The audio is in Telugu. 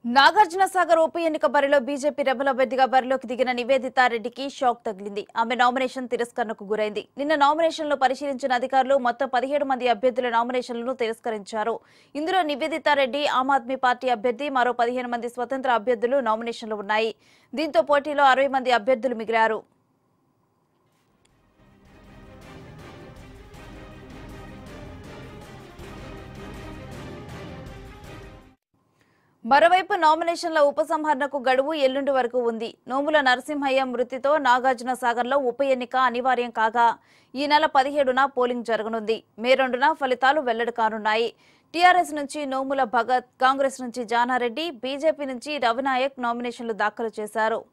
నాగార్జున సాగర్ ఉప ఎన్నిక బరిలో బీజేపీ రెబల్ అభ్యర్థిగా బరిలోకి దిగిన నివేదితారెడ్డికి షాక్ తగిలింది ఆమె నామినేషన్ తిరస్కరణకు గురైంది నిన్న నామినేషన్లు పరిశీలించిన అధికారులు మొత్తం పదిహేడు మంది అభ్యర్థుల నామినేషన్లను తిరస్కరించారు ఇందులో నివేదితారెడ్డి ఆమ్ ఆద్మీ పార్టీ అభ్యర్థి మరో పదిహేను మంది స్వతంత్ర అభ్యర్థులు నామినేషన్లు ఉన్నాయి దీంతో పోటీలో అరవై మంది అభ్యర్థులు మిగిలారు మరోవైపు నామినేషన్ల ఉపసంహరణకు గడువు ఎల్లుండి వరకు ఉంది నోముల నరసింహయ్య మృతితో నాగార్జున సాగర్లో ఉప ఎన్నిక అనివార్యం కాగా ఈ నెల పదిహేడున పోలింగ్ జరగనుంది మే రెండున ఫలితాలు వెల్లడి కానున్నాయి టీఆర్ఎస్ నుంచి నోముల భగత్ కాంగ్రెస్ నుంచి జానారెడ్డి బీజేపీ నుంచి రవినాయక్ నామినేషన్లు దాఖలు చేశారు